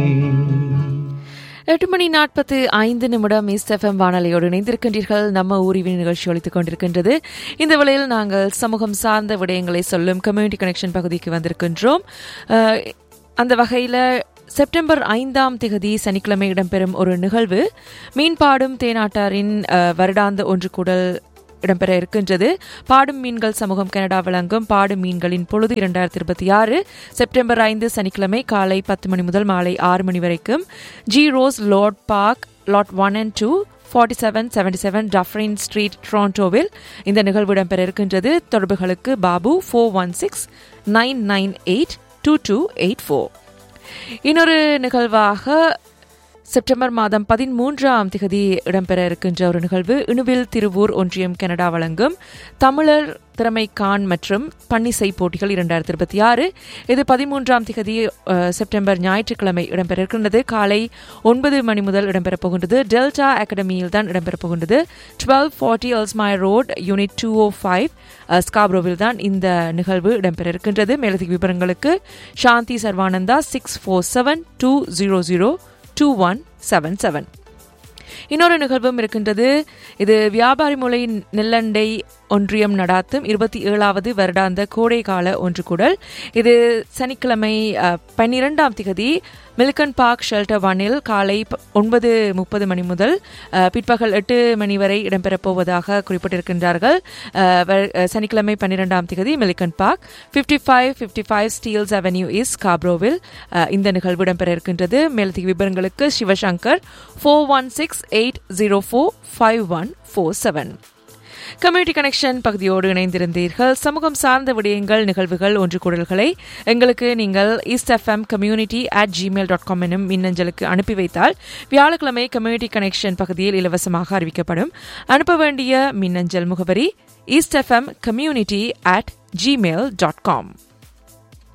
எட்டு மணி நாற்பத்து ஐந்து நிமிடம் எஃப்எம் வானொலியோடு இணைந்திருக்கின்றீர்கள் நம்ம ஊரிவின் நிகழ்ச்சி ஒழித்துக் கொண்டிருக்கின்றது இந்த வேளையில் நாங்கள் சமூகம் சார்ந்த விடயங்களை சொல்லும் கம்யூனிட்டி கனெக்ஷன் பகுதிக்கு வந்திருக்கின்றோம் அஹ், அந்த வகையில் செப்டம்பர் ஐந்தாம் திகதி சனிக்கிழமை இடம்பெறும் ஒரு நிகழ்வு மீன்பாடும் தேனாட்டாரின் அஹ், வருடாந்த ஒன்று கூடல் இடம்பெற இருக்கின்றது பாடும் மீன்கள் சமூகம் கனடா வழங்கும் பாடும் மீன்களின் பொழுது இரண்டாயிரத்தி இருபத்தி ஆறு செப்டம்பர் ஐந்து சனிக்கிழமை காலை பத்து மணி முதல் மாலை ஆறு மணி வரைக்கும் G Ross Lord park lot one and two forty seven seventy seven Dufferin street டொரண்டோவில் இந்த நிகழ்வு இடம்பெற இருக்கின்றது தொடர்புகளுக்கு Babu four one six nine nine eight two two eight four இன்னொரு நிகழ்வாக செப்டம்பர் மாதம் பதிமூன்றாம் திகதி இடம்பெற இருக்கின்ற ஒரு நிகழ்வு இணுவில் திருவூர் ஒன்றியம் கனடா வழங்கும் தமிழர் திறமைக்கான் மற்றும் பன்னிசை போட்டிகள் இரண்டாயிரத்தி இருபத்தி ஆறு இது பதிமூன்றாம் திகதி அஹ், செப்டம்பர் ஞாயிற்றுக்கிழமை இடம்பெற இருக்கின்றது காலை ஒன்பது மணி முதல் இடம்பெறப் போகின்றது டெல்டா அகாடமியில் தான் இடம்பெறப் போகின்றது twelve forty Ellesmere road unit two O five ஸ்காப்ரோவில் தான் இந்த நிகழ்வு இடம்பெற இருக்கின்றது மேலதிக விவரங்களுக்கு Shanthi Sarvananda six four seven two zero zero two one seven seven இன்னொரு நிகழ்வும் இருக்கின்றது இது வியாபாரி மூலை நெல்லண்டை ஒன்றியம் நடாத்தும் இருபத்தி ஏழாவது வருடாந்த கோடைகால ஒன்று கூடல் இது சனிக்கிழமை அஹ், பன்னிரெண்டாம் திகதி மில்கன் பார்க் ஷெல்டர் ஒனில் காலை ப- ஒன்பது முப்பது மணி முதல் அஹ், பிற்பகல் எட்டு மணி வரை இடம்பெறப் போவதாக குறிப்பிட்டிருக்கின்றார்கள் அஹ், வ- அஹ், சனிக்கிழமை பன்னிரெண்டாம் திகதி Milliken park fifty five fifty five Steeles avenue இஸ் காப்ரோவில் அஹ், இந்த நிகழ்வு இடம்பெற இருக்கின்றது மேலதிக விவரங்களுக்கு Sivashankar four one six eight zero four five one four seven community connection பகுதியோடு இணைந்திருந்தீர்கள் சமூகம் சார்ந்த விடயங்கள் நிகழ்வுகள் ஒன்று கூடல்களை எங்களுக்கு நீங்கள் east FM community at Gmail dot com எனும் மின்னஞ்சலுக்கு அனுப்பி வைத்தால் வியாழக்கிழமை கம்யூனிட்டி கனெக்ஷன் பகுதியில் இலவசமாக அறிவிக்கப்படும் அனுப்ப வேண்டிய மின்னஞ்சல் முகவரி east FM community at Gmail dot com